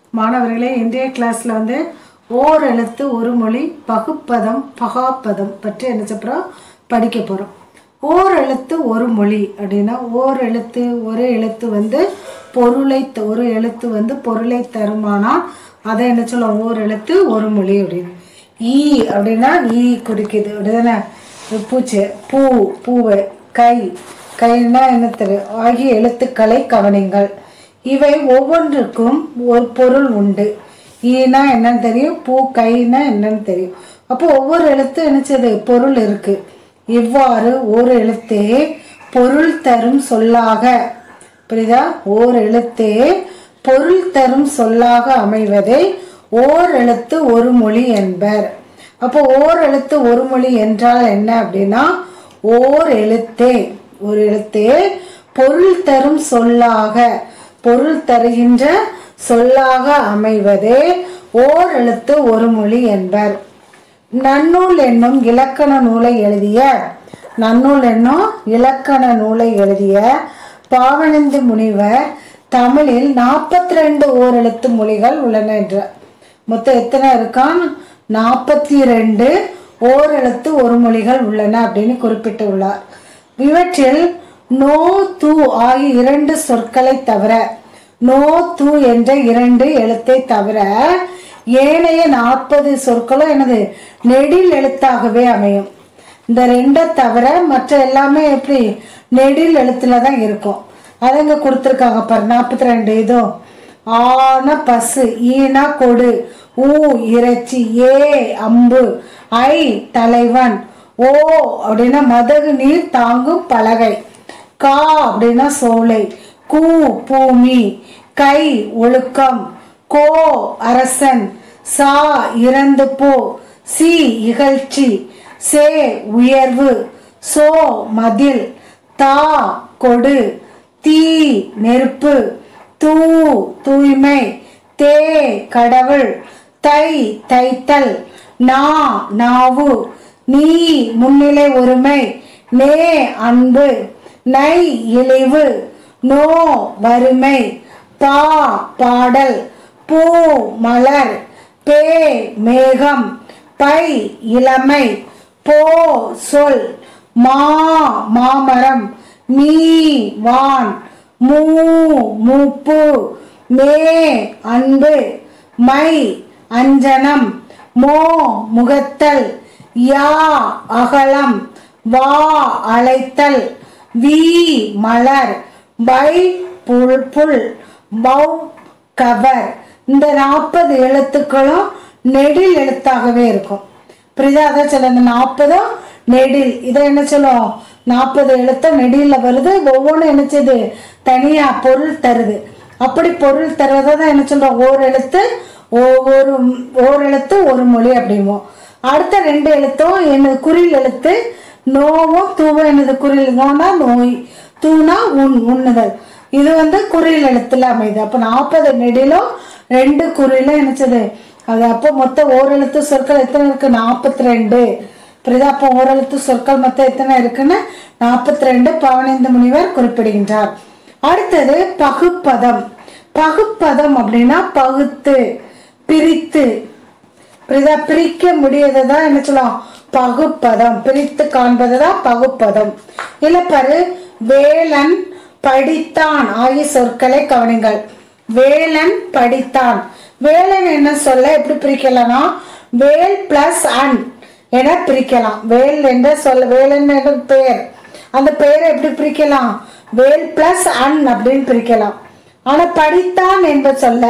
மாணவர்களே இன்றைய கிளாஸில் வந்து ஓர் எழுத்து ஒரு மொழி பகுப்பதம் பகாப்பதம் பற்றி என்ன சொல்கிறோம் படிக்க போகிறோம் ஓர் எழுத்து ஒரு மொழி அப்படின்னா ஓர் எழுத்து ஒரு எழுத்து வந்து பொருளை த- ஒரு எழுத்து வந்து பொருளை தருமானால் அதை என்ன சொல்லுவோம் ஓர் எழுத்து ஒரு மொழி அப்படின்னு ஈ அப்படின்னா ஈ குறிக்குது அப்படிதானே பூச்சி பூ பூவை கை கைன்னா என்ன தெரியும் ஆகிய எழுத்துக்களை கவனிங்கள் இவை ஒவ்வொன்றுக்கும் ஒரு பொருள் உண்டு ஈனா என்னன்னு தெரியும் பூ கைனா என்னன்னு தெரியும் அப்போ ஒவ்வொரு எழுத்து என்னச்சது பொருள் இருக்கு இவ்வாறு ஒரு எழுத்தே பொருள் தரும் சொல்லாக புரியுதா ஓர் எழுத்தே பொருள் தரும் சொல்லாக அமைவதை ஓர் எழுத்து ஒரு மொழி என்பர் அப்போ ஓர் எழுத்து ஒரு மொழி என்றால் என்ன அப்படின்னா ஓர் எழுத்தே ஒரு எழுத்தே பொருள் தரும் சொல்லாக பொருள் தருகின்ற சொல்லாக அமைவதே ஓர் எழுத்து ஒரு மொழி என்பர் நன்னூல் என்னும் இலக்கண நூலை எழுதிய நன்னூல் என்னும் இலக்கண நூலை எழுதிய பாவனந்து முனிவர் தமிழில் நாற்பத்தி ரெண்டு ஓரெழுத்து மொழிகள் உள்ளன என்றார் மொத்தம் எத்தனை இருக்கான் நாற்பத்தி ரெண்டு ஓரெழுத்து ஒரு மொழிகள் உள்ளன அப்படின்னு குறிப்பிட்டுள்ளார் இவற்றில் நோ து ஆகிய இரண்டு சொற்களை தவிர நோ து என்ற இரண்டு எழுத்தை தவிர ஏனைய நாற்பது சொற்களும் எனது நெடில் எழுத்தாகவே அமையும் இந்த ரெண்டை தவிர மற்ற எல்லாமே எப்படி நெடில் எழுத்துல தான் இருக்கும் அதை இங்க கொடுத்துருக்காங்க பாரு நாற்பத்தி ரெண்டு இதுவும் ஆன பசு ஈனா கொடு ஊ இறைச்சி ஏ அம்பு ஐ தலைவன் ஓ அப்படின்னா மதகு நீர் தாங்கும் பலகை கா அப்படின்னா சோலை கூ பூமி கை ஒழுக்கம் கோ அரசன் சா இறந்து போ சி இகழ்ச்சி சே உயர்வு சோ மதில் தா கொடு தீ நெருப்பு தூ தூய்மை தே கடவுள் தை தைத்தல் நா நாவு நீ முன்னிலை ஒருமை நே அன்பு நை இழிவு நோ வறுமை பா பாடல் பூ மலர் பே மேகம் பை இளமை போ சொல் மா மாமரம் மீ வான் மூ மூப்பு மே அன்பு மை அஞ்சனம் மோ முகத்தல் யா அகலம் வா அழைத்தல் we Malar why pull pull bow cover இந்த நாற்பது எழுத்துக்களும் நெடில் எழுத்தாகவே இருக்கும் புரியுதா அதான் சொல்ல இந்த நாற்பதும் நெடில் இதை என்ன சொல்லுவோம் நாற்பது எழுத்து நெடில வருது ஒவ்வொன்றும் என்ன செய்யுது தனியா பொருள் தருது அப்படி பொருள் தருவதை தான் என்ன சொல்றோம் ஓர் எழுத்து ஒவ்வொரு ஓர் எழுத்து ஒரு மொழி அப்படிம்போம் அடுத்த ரெண்டு எழுத்தும் எனது குறில் எழுத்து நோவும் தூவும் எனது குறில் நோனா நோய் தூணா உண் உண்ணுதல் இது வந்து குறில் எழுத்துல அமைது அப்போ நாற்பது நெடிலும் ரெண்டு குறிலும் என்னச்சது அது அப்போ மொத்தம் ஓரெழுத்து சொற்கள் எத்தனை இருக்கு நாற்பத்தி ரெண்டு புரியுதா அப்போ ஓரெழுத்து சொற்கள் மொத்தம் எத்தனை இருக்குன்னு நாற்பத்தி ரெண்டு பவனைந்து முனிவர் குறிப்பிடுகின்றார் அடுத்தது பகுப்பதம் பகுப்பதம் அப்படின்னா பகுத்து பிரித்து புரியுதா பிரிக்க முடியதை தான் என்ன சொல்லலாம் பகுப்பதம் பிரித்து காண்பது தான் பகுப்பதம் இல்ல பாரு வேலன் படித்தான் ஆகிய சொற்களை கவனிங்கள் வேலன் படித்தான் வேலன் என்ன சொல்ல எப்படி பிரிக்கலாம்னா வேல் பிளஸ் அன் என பிரிக்கலாம் வேல் என்ற சொல்ல வேலன் என்ற பெயர் அந்த பெயரை எப்படி பிரிக்கலாம் வேல் பிளஸ் அன் அப்படின்னு பிரிக்கலாம் ஆனா படித்தான் என்று சொல்ல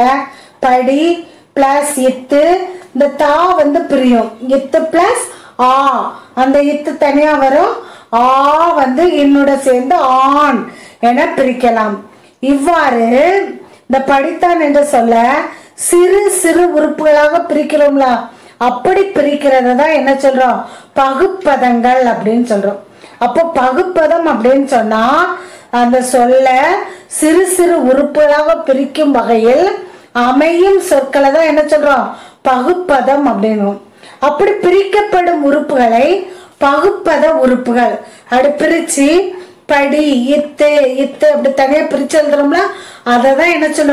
படி பிளஸ் இத்து இந்த தா வந்து பிரியும் இத்து பிளஸ் ஆ அந்த இத்து தனியா வரும் ஆ வந்து என்னோட சேர்ந்து ஆண் என பிரிக்கலாம் இவ்வாறு இந்த படித்தான் என்று சொல்ல சிறு சிறு உறுப்புகளாக பிரிக்கிறோம்ல அப்படி பிரிக்கிறத தான் என்ன சொல்றோம் பகுப்பதங்கள் அப்படின்னு சொல்றோம் அப்போ பகுப்பதம் அப்படின்னு சொன்னா அந்த சொல்ல சிறு சிறு உறுப்புகளாக பிரிக்கும் வகையில் அமையும் சொற்களை தான் என்ன சொல்றோம் பகுப்பதம் அப்படின்னும் அப்படி பிரிக்கப்படும் உறுப்புகளை பகுப்பத உறுப்புகள் அப்படி பிரிச்சு படி இத்து இத்து அப்படி தனியா பிரிச்சு எழுதுறோம்ல அதை தான் என்ன சொல்லுவோம்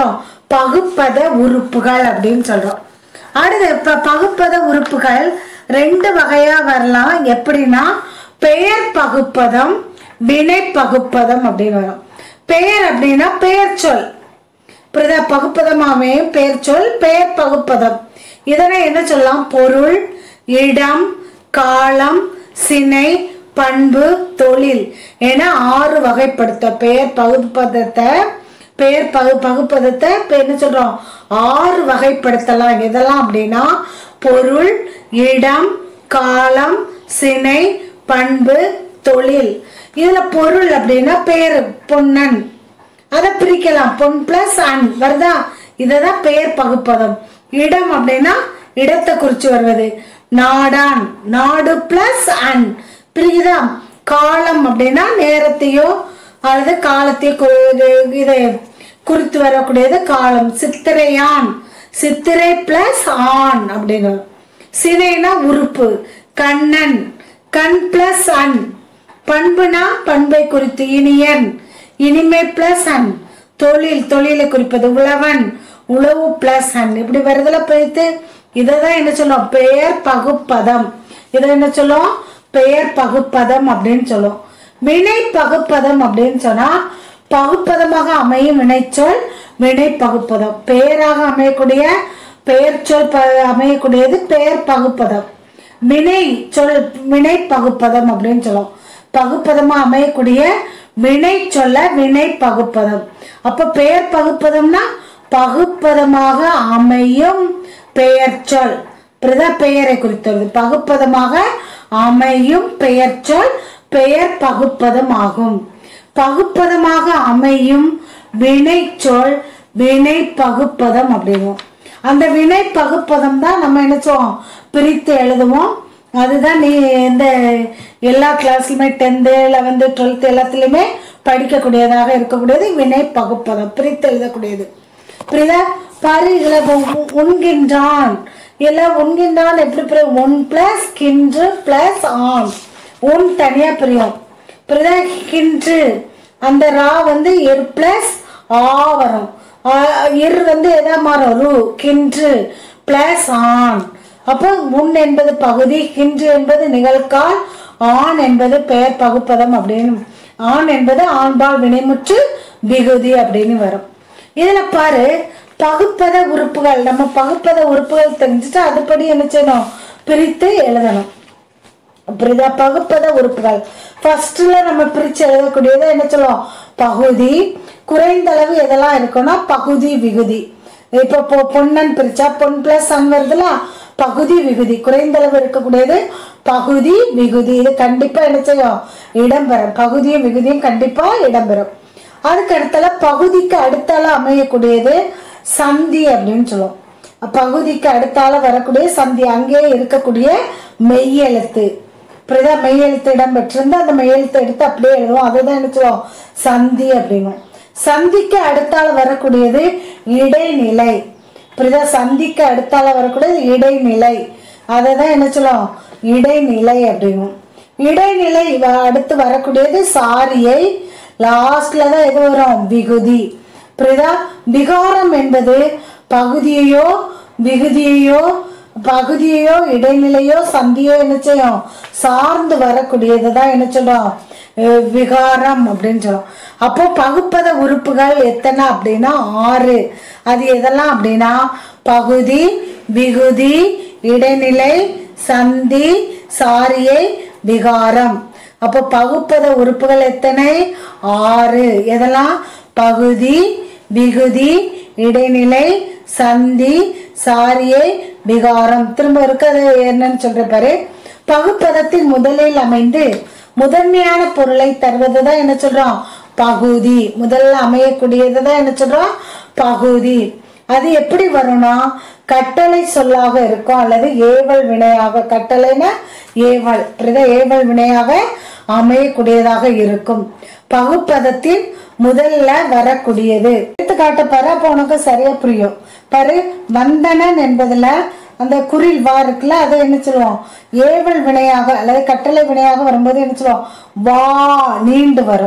பகுப்பத உறுப்புகள் அப்படின்னு சொல்றோம் அடுத்து இப்ப பகுப்பத உறுப்புகள் ரெண்டு வகையா வரலாம் எப்படின்னா பெயர் பகுப்பதம் வினை பகுப்பதம் அப்படின்னு வரும் பெயர் அப்படின்னா பெயர் சொல் புரியுதா பகுப்பதமாவே பெயர் சொல் பெயர் பகுப்பதம் இதனை என்ன சொல்லலாம் பொருள் இடம் காலம் சினை பண்பு தொழில் என ஆறு வகைப்படுத்த பெயர் பகுப்பதத்தை பெயர் பகு பகுப்பதத்தை இப்ப என்ன சொல்றோம் ஆறு வகைப்படுத்தலாம் எதெல்லாம் அப்படின்னா பொருள் இடம் காலம் சினை பண்பு தொழில் இதுல பொருள் அப்படின்னா பெயர் பொன்னன் அதை பிரிக்கலாம் பொன் பிளஸ் அன் வருதா இததான் பெயர் பகுப்பதம் இடம் அப்படின்னா இடத்தை குறிச்சு வருவது நாடான் நாடு பிளஸ் அன் பிரிக்குதா காலம் அப்படின்னா நேரத்தையோ அல்லது காலத்தையோ கு- இதை குறித்து வரக்கூடியது காலம் சித்திரையான் சித்திரை பிளஸ் ஆண் அப்படின்னு வரும். சினைனா உறுப்பு கண்ணன் கண் பிளஸ் அன் பண்புனா பண்பை குறித்து இனியன் இனிமை பிளஸ் அன் தொழில் தொழிலை குறிப்பது உழவன் உழவு பிளஸ் அன் இப்படி வருதுல பிரித்து இதை தான் என்ன சொல்லுவோம் பெயர் பகுப்பதம் இதை என்ன சொல்லுவோம் பெயர் பகுப்பதம் அப்படின்னு சொல்லுவோம் வினை பகுப்பதம் அப்படின்னு சொன்னா பகுப்பதமாக அமையும் வினைச்சொல் வினை பகுப்பதம் பெயராக அமையக்கூடிய பெயர் சொல் ப- அமையக்கூடியது பெயர் பகுப்பதம் வினை சொல் வினை பகுப்பதம் அப்படின்னு சொல்லுவோம் பகுப்பதமா அமையக்கூடிய வினை சொல்ல வினை பகுப்பதம் அப்ப பெயர் பகுப்பதம்னா பகுப்பதமாக அமையும் பெயர் சொல் பிரத பெயரை குறித்தது பகுப்பதமாக அமையும் பெயர் சொல் பெயர் பகுப்பதம் ஆகும் பகுப்பதமாக அமையும் வினை சொல் வினை பகுப்பதம் அப்படிங்கும் அந்த வினை பகுப்பதம் தான் நம்ம என்ன செய்வோம் பிரித்து எழுதுவோம் அதுதான் நீ இந்த எல்லா கிளாஸ்லையுமே டென்த்து லெவன்த்து டுவெல்த்து எல்லாத்துலேயுமே படிக்கக்கூடியதாக இருக்கக்கூடியது வினை பகுப்பதம் பிரித்து எழுதக்கூடியது புரியுதா பாரு இதுல இப்ப உ- உண்கின்றான் இல்ல உண்கின்றான் எப்படி பிரியும் ஒன் பிளஸ் கின்று பிளஸ் ஆன் உன் தனியா பிரியும் புரியுதா கின்று அந்த ரா வந்து இர் பிளஸ் ஆ வரும் ஆ, இர் வந்து எதா மாறும் ரு கின்று பிளஸ் ஆன் அப்போ முன் என்பது பகுதி கின்று என்பது நிகழ்கால் ஆண் என்பது பெயர் பகுப்பதம் அப்படின்னு ஆண் என்பது ஆண்பால் வினைமுற்று விகுதி அப்படின்னு வரும் இதுல பாரு பகுப்பத உறுப்புகள் நம்ம பகுப்பத உறுப்புகள் தெரிஞ்சுட்டு அதுபடி என்ன செய்யணும் பிரித்து எழுதணும் புரியுதா பகுப்பத உறுப்புகள் ஃபர்ஸ்ட்ல நம்ம பிரிச்சு எழுதக்கூடியது என்ன சொல்லுவோம் பகுதி குறைந்த அளவு எதெல்லாம் இருக்கும்னா பகுதி விகுதி இப்போ பொ பொன்னன் பிரிச்சா பொன் பிளஸ் சன் வருதுல பகுதி விகுதி குறைந்த அளவு இருக்கக்கூடியது பகுதி விகுதி இது கண்டிப்பா என்ன செய்யும் இடம்பெறும் பகுதியும் விகுதியும் கண்டிப்பா இடம்பெறும் அதுக்கு அடுத்தால பகுதிக்கு அடுத்தால அமையக்கூடியது சந்தி அப்படின்னு சொல்லுவோம் பகுதிக்கு அடுத்தால வரக்கூடிய சந்தி அங்கே இருக்கக்கூடிய மெய்யெழுத்து புரியுதா மெய்யெழுத்து இடம் பெற்றிருந்து அந்த மெய்யெழுத்து எடுத்து அப்படியே எழுதுவோம் அதுதான் என்ன சொல்லுவோம் சந்தி அப்படிங்கும் சந்திக்கு அடுத்தால வரக்கூடியது இடைநிலை புரியுதா சந்திக்கு அடுத்தால வரக்கூடியது இடைநிலை அதை தான் என்ன சொல்லுவோம் இடைநிலை அப்படிங்கும் இடைநிலை வ- அடுத்து வரக்கூடியது சாரியை லாஸ்ட்ல தான் எது வரும் விகுதி புரியுதா விகாரம் என்பது பகுதியையோ விகுதியையோ பகுதியையோ இடைநிலையோ சந்தியோ என்ன செய்யும் சார்ந்து வரக்கூடியது தான் என்ன சொல்றோம் அஹ் விகாரம் அப்படின்னு சொல்றோம் அப்போ பகுப்பத உறுப்புகள் எத்தனை அப்படின்னா ஆறு அது எதெல்லாம் அப்படின்னா பகுதி விகுதி இடைநிலை சந்தி சாரியை விகாரம் அப்போ பகுப்பத உறுப்புகள் எத்தனை ஆறு எதெல்லாம் பகுதி விகுதி இடைநிலை சந்தி சாரியை விகாரம் திரும்ப இருக்கிறது என்னன்னு சொல்ற பாரு பகுப்பதத்தின் முதலில் அமைந்து முதன்மையான பொருளை தருவது தான் என்ன சொல்றோம் பகுதி முதல்ல அமையக்கூடியது தான் என்ன சொல்றோம் பகுதி அது எப்படி வரும்னா கட்டளை சொல்லாக இருக்கும் அல்லது ஏவல் வினையாக கட்டளைனா ஏவல் புரியுதா ஏவல் வினையாக அமையக்கூடியதாக இருக்கும் பகுப்பதத்தின் முதல்ல வரக்கூடியது எடுத்துக்காட்ட பாரு அப்போ உனக்கு சரியா புரியும் பாரு வந்தனன் என்பதுல அந்த குறில் வா இருக்குல்ல அதை என்ன சொல்லுவோம் ஏவல் வினையாக அல்லது கட்டளை வினையாக வரும்போது என்ன சொல்லுவோம் வா நீண்டு வரும்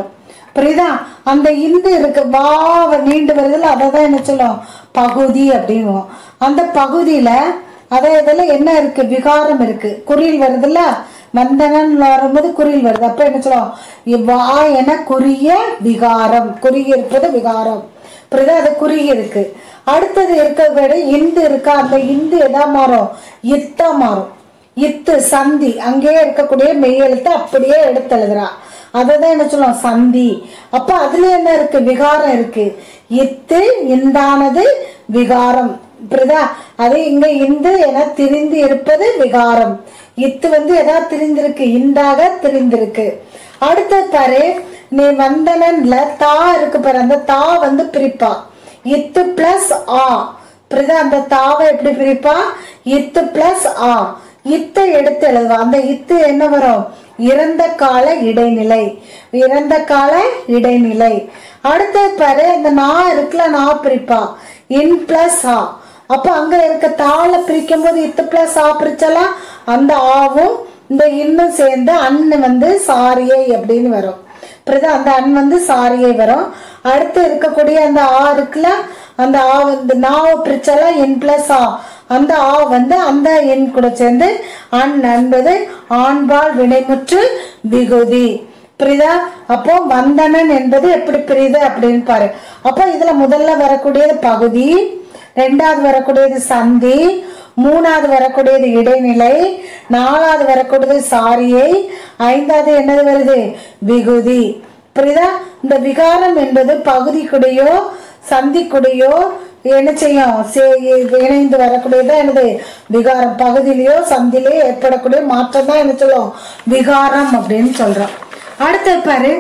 புரியுதா அந்த இந்து இருக்கு வா நீண்டு வருதுல அதை தான் என்ன சொல்லுவோம் பகுதி அப்படிங்குவோம் அந்த பகுதியில அதே இதில் என்ன இருக்கு விகாரம் இருக்கு குறில் வருதுல்ல வந்தனன் வரும்போது குறில் வருது அப்ப என்ன சொல்லுவோம் இவ்வா என குறிய விகாரம் குறுகி இருப்பது விகாரம் புரியுதா அது குறுகி இருக்கு அடுத்தது இருக்க விட இந்து இருக்கா அந்த இந்து எதா மாறும் இத்தா மாறும் இத்து சந்தி அங்கேயே இருக்கக்கூடிய மெய்யெழுத்து அப்படியே எடுத்து எழுதுறா அதை தான் என்ன சொல்லுவோம் சந்தி அப்ப அதுல என்ன இருக்கு விகாரம் இருக்கு இத்து இந்தானது விகாரம் புரியுதா அது இங்க இந்து என திரிந்து இருப்பது விகாரம் இத்து வந்து எதா திரிந்திருக்கு இந்தாக திரிந்திருக்கு அடுத்த பாரு நீ வந்தனன்ல தா இருக்கு பாரு அந்த தா வந்து பிரிப்பா இத்து பிளஸ் ஆ புரியுதா அந்த தாவை எப்படி பிரிப்பா இத்து பிளஸ் ஆ இத்தை எடுத்து எழுதுவா அந்த இத்து என்ன வரும் இறந்த கால இடைநிலை இறந்த கால இடைநிலை அடுத்து பாரு இந்த நா இருக்குல்ல நா பிரிப்பா இன் பிளஸ் ஆ அப்ப அங்க இருக்க தாளை பிரிக்கும் போது இத்து பிளஸ் ஆ பிரிச்சாலாம் அந்த ஆவும் இந்த இன்னும் சேர்ந்து அன்னு வந்து சாரியை அப்படின்னு வரும் புரியுதா அந்த அன் வந்து சாரியை வரும் அடுத்து இருக்கக்கூடிய அந்த ஆ இருக்குல்ல அந்த ஆ வந்து நாவை பிரிச்சாலாம் என் பிளஸ் ஆ அந்த ஆ வந்து அந்த எண் கூட சேர்ந்து அன் என்பது ஆண்பால் வினைமுற்று விகுதி புரியுதா அப்போ வந்தனன் என்பது எப்படி பிரியுது அப்படின்னு பாரு அப்போ இதுல முதல்ல வரக்கூடியது பகுதி ரெண்டாவது வரக்கூடியது சந்தி மூணாவது வரக்கூடியது இடைநிலை நாலாவது வரக்கூடியது சாரியை ஐந்தாவது என்னது வருது விகுதி புரியுதா இந்த விகாரம் என்பது பகுதிக்குடையோ சந்திக்குடையோ என்ன செய்யும் சே- இணைந்து வரக்கூடியதான் என்னது விகாரம் பகுதியிலையோ சந்திலையோ ஏற்படக்கூடிய மாற்றம் தான் என்ன சொல்லுவோம் விகாரம் அப்படின்னு சொல்றோம் அடுத்து பாரு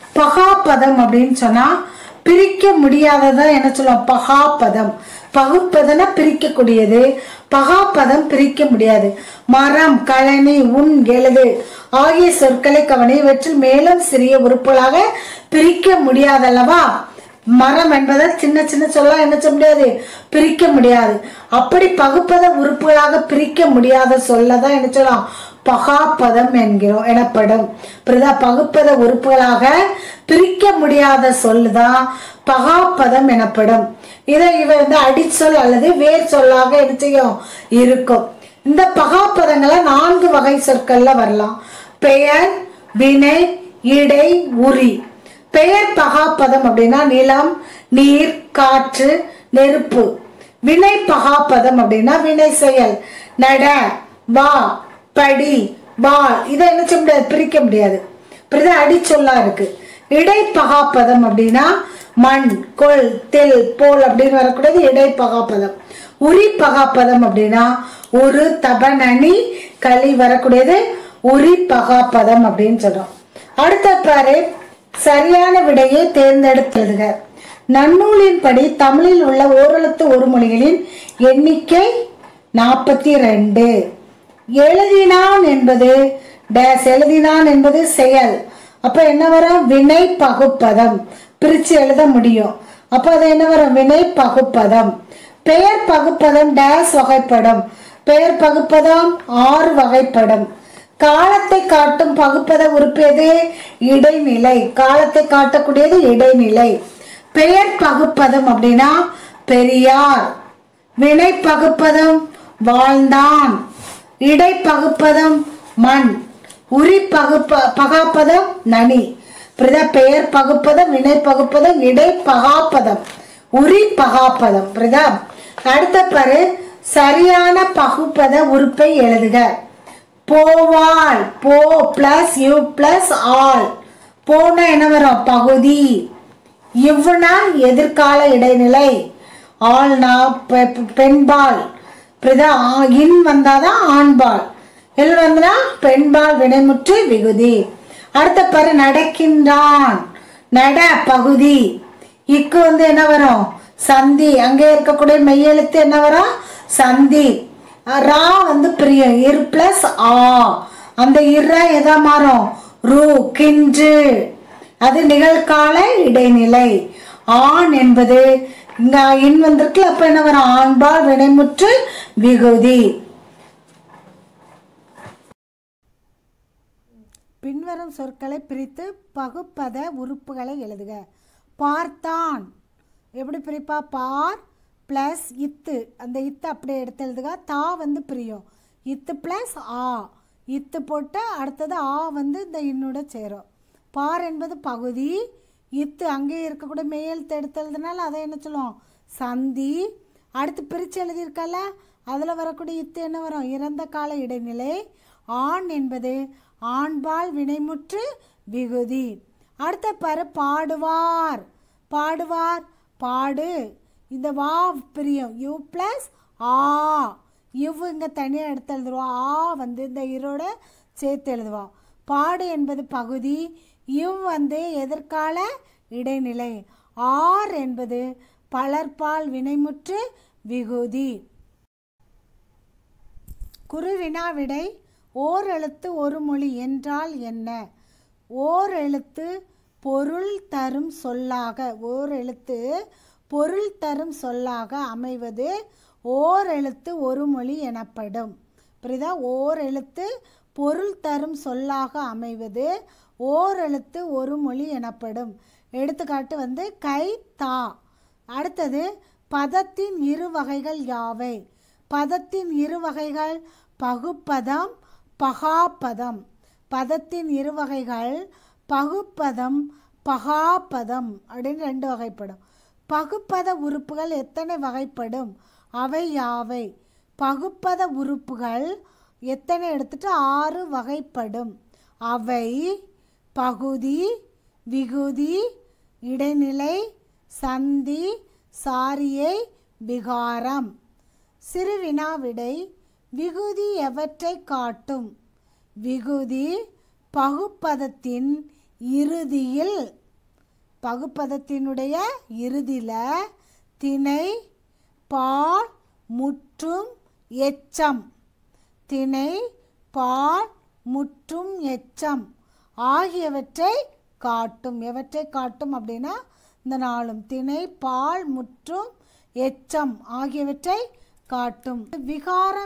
பகாபதம் அப்படின்னு சொன்னா பிரிக்க முடியாததா என்ன சொல்லுவோம் பகாபதம் பகுப்பதனா பிரிக்கக்கூடியது பகாபதம் பிரிக்க முடியாது மரம் கழனி உன் எழுது ஆகிய சொற்களை கவனி இவற்றில் மேலும் சிறிய உறுப்புகளாக பிரிக்க முடியாதல்லவா மரம் என்பதை சின்ன சின்ன சொல்ல என்ன செய்ய முடியாது பிரிக்க முடியாது அப்படி பகுப்பத உறுப்புகளாக பிரிக்க முடியாத சொல்லதான் என்ன சொல்லலாம் பகாப்பதம் என்கிறோம் எனப்படும் புரியுதா பகுப்பத உறுப்புகளாக பிரிக்க முடியாத சொல்லுதான் பகாப்பதம் எனப்படும் இதை இவை வந்து அடிச்சொல் அல்லது வேர் சொல்லாக என்ன செய்யும் இருக்கும் இந்த பகாப்பதங்களை நான்கு வகை சொற்கள்ல வரலாம் பெயர் வினை இடை உரி பெயர் பகாப்பதம் அப்படின்னா நிலம் நீர் காற்று நெருப்பு வினை பகாப்பதம் அப்படின்னா வினை செயல் நட வா படி வா இதை என்ன செய்ய முடியாது பிரிக்க முடியாது இப்படிதான் அடிச்சொல்லா இருக்கு இடை பகாப்பதம் அப்படின்னா மண் கொள் தெல் போல் அப்படின்னு வரக்கூடியது இடை பகாப்பதம் உரி பகாப்பதம் அப்படின்னா ஒரு தபனணி களி வரக்கூடியது உரி பகாப்பதம் அப்படின்னு சொல்றோம் அடுத்த பாரு சரியான விடையை தேர்ந்தெடுத்து எழுதுக நன்னூலின்படி தமிழில் உள்ள ஓரெழுத்து ஒரு மொழிகளின் எண்ணிக்கை நாற்பத்தி ரெண்டு எழுதினான் என்பது டேஸ் எழுதினான் என்பது செயல் அப்ப என்ன வரும் வினை பகுப்பதம் பிரிச்சு எழுத முடியும் அப்ப அது என்ன வரும் வினை பகுப்பதம் பெயர் பகுப்பதம் டேஸ் வகைப்படும் பெயர் பகுப்பதம் ஆறு வகைப்படும் காலத்தை காட்டும் பகுப்பத உறுப்பு எது இடைநிலை காலத்தை காட்டக்கூடியது இடைநிலை பெயர் பகுப்பதம் அப்படின்னா பெரியார் வினை பகுப்பதம் வாழ்ந்தான் இடை பகுப்பதம் மண் உரி பகுப்ப பகாப்பதம் நனி புரியுதா பெயர் பகுப்பதம் வினை பகுப்பதம் இடை பகாப்பதம் உரி பகாப்பதம் புரியுதா அடுத்த பாரு சரியான பகுப்பத உறுப்பை எழுதுக போவாள் போ பிளஸ் யூ பிளஸ் ஆல் போனா என்ன வரும் பகுதி இவ்னா எதிர்கால இடைநிலை ஆள்னா பெ- பெ- பெண்பால் புரியுதா ஆ- இன் வந்தாதான் ஆண்பால் எல் வந்தனா பெண்பால் வினைமுற்று விகுதி அடுத்த பாரு நடக்கின்றான் நட பகுதி இக்கு வந்து என்ன வரும் சந்தி அங்கே இருக்கக்கூடிய மெய்யெழுத்து என்ன வரும் சந்தி ரா வந்து பிரியம் இர் பிளஸ் ஆ அந்த இர்ரா எதா மாறும் ரூ கின்று அது நிகழ்கால இடைநிலை ஆண் என்பது இங்க இன் வந்திருக்குல்ல அப்ப என்ன வரும் ஆண்பால் வினைமுற்று விகுதி பின்வரும் சொற்களை பிரித்து பகுப்பத உறுப்புகளை எழுதுக பார்த்தான் எப்படி பிரிப்பா பார் ப்ளஸ் இத்து அந்த இத்து அப்படியே எடுத்து எழுதுக தா வந்து பிரியும் இத்து ப்ளஸ் ஆ இத்து போட்டு அடுத்தது ஆ வந்து இந்த இன்னோட சேரும் பார் என்பது பகுதி இத்து அங்கேயே இருக்கக்கூடிய மெய்யெழுத்து எடுத்து எழுதுனால அதை என்ன சொல்லுவோம் சந்தி அடுத்து பிரித்து எழுதியிருக்கல அதில் வரக்கூடிய இத்து என்ன வரும் இறந்த கால இடைநிலை ஆண் என்பது ஆண்பால் வினைமுற்று விகுதி அடுத்த பாரு பாடுவார் பாடுவார் பாடு இந்த வா பிரியும் யூ ப்ளஸ் ஆ இவ் இங்கே தனியாக எடுத்து எழுதுருவோம் ஆ வந்து இந்த இரோட சேர்த்து எழுதுவோம் பாடு என்பது பகுதி இவ் வந்து எதிர்கால இடைநிலை ஆர் என்பது பலர்பால் வினைமுற்று விகுதி குருவினா விடை ஓர் எழுத்து ஒரு மொழி என்றால் என்ன ஓர் எழுத்து பொருள் தரும் சொல்லாக ஓர் எழுத்து பொருள் தரும் சொல்லாக அமைவது ஓர் எழுத்து ஒரு மொழி எனப்படும் புரியுதா ஓர் எழுத்து பொருள் தரும் சொல்லாக அமைவது ஓர் எழுத்து ஒரு மொழி எனப்படும் எடுத்துக்காட்டு வந்து கை தா அடுத்தது பதத்தின் இரு வகைகள் யாவை பதத்தின் இரு வகைகள் பகுப்பதம் பகாப்பதம் பதத்தின் இரு வகைகள் பகுப்பதம் பகாப்பதம் அப்படின்னு ரெண்டு வகைப்படும் பகுப்பத உறுப்புகள் எத்தனை வகைப்படும் அவை யாவை பகுப்பத உறுப்புகள் எத்தனை எடுத்துட்டு ஆறு வகைப்படும் அவை பகுதி விகுதி இடைநிலை சந்தி சாரியை விகாரம் சிறுவினா விடை விகுதி எவற்றை காட்டும் விகுதி பகுப்பதத்தின் இறுதியில் பகுப்பதத்தினுடைய இறுதியில் திணை பால் முற்றும் எச்சம் திணை பால் முற்றும் எச்சம் ஆகியவற்றை காட்டும் எவற்றை காட்டும் அப்படின்னா இந்த நாளும் திணை பால் முற்றும் எச்சம் ஆகியவற்றை காட்டும் விகாரம்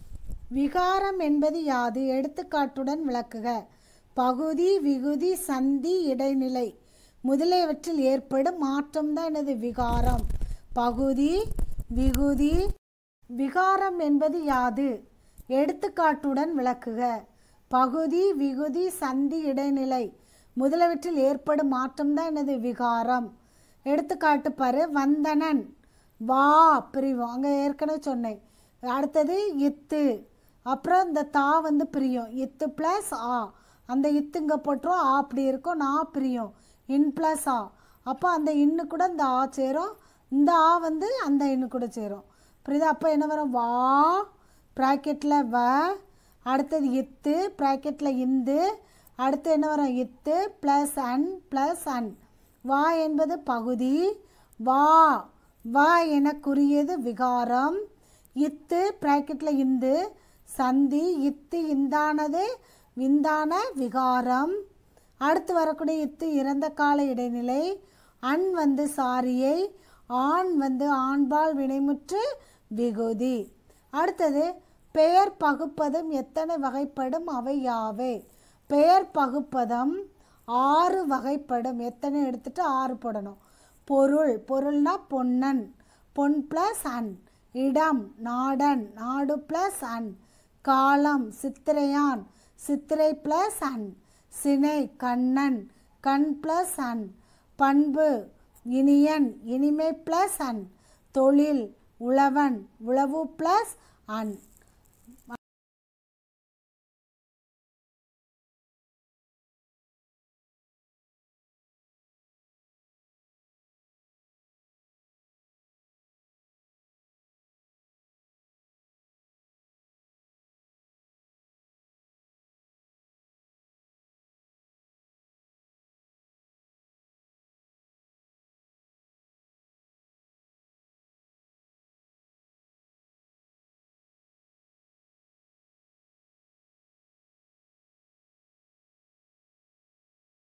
விகாரம் என்பது யாது எடுத்துக்காட்டுடன் விளக்குக பகுதி விகுதி சந்தி இடைநிலை முதலியவற்றில் ஏற்படும் மாற்றம் தான் எனது விகாரம் பகுதி விகுதி விகாரம் என்பது யாது எடுத்துக்காட்டுடன் விளக்குக பகுதி விகுதி சந்தி இடைநிலை முதலியவற்றில் ஏற்படும் மாற்றம் தான் எனது விகாரம் எடுத்துக்காட்டு பாரு வந்தனன் வா பிரிவும் அங்கே ஏற்கனவே சொன்னேன் அடுத்தது இத்து அப்புறம் இந்த தா வந்து பிரியும் இத்து ப்ளஸ் ஆ அந்த இத்து இங்கே போட்டுரும் ஆ அப்படி இருக்கும் நான் பிரியும் இன் ப்ளஸ் ஆ அப்போ அந்த இன்னு கூட இந்த ஆ சேரும் இந்த ஆ வந்து அந்த இன்னு கூட சேரும் புரியுதா அப்போ என்ன வரும் வா ப்ராக்கெட்டில் வ அடுத்தது இத்து ப்ராக்கெட்டில் இந்து அடுத்து என்ன வரும் இத்து ப்ளஸ் அன் ப்ளஸ் அன் வா என்பது பகுதி வா வா என குறியது விகாரம் இத்து ப்ராக்கெட்டில் இந்து சந்தி இத்து இந்தானது விந்தான விகாரம் அடுத்து வரக்கூடிய இத்து இறந்த கால இடைநிலை அன் வந்து சாரியை ஆண் வந்து ஆண்பால் வினைமுற்று விகுதி அடுத்தது பெயர் பகுப்பதும் எத்தனை வகைப்படும் அவை யாவை பெயர் பகுப்பதம் ஆறு வகைப்படும் எத்தனை எடுத்துட்டு ஆறு போடணும் பொருள் பொருள்னா பொன்னன் பொன் ப்ளஸ் அன் இடம் நாடன் நாடு ப்ளஸ் அன் காலம் சித்திரையான் சித்திரை ப்ளஸ் அன் சினை கண்ணன் கண் ப்ளஸ் அன் பண்பு இனியன் இனிமை ப்ளஸ் அன் தொழில் உழவன் உழவு ப்ளஸ் அன்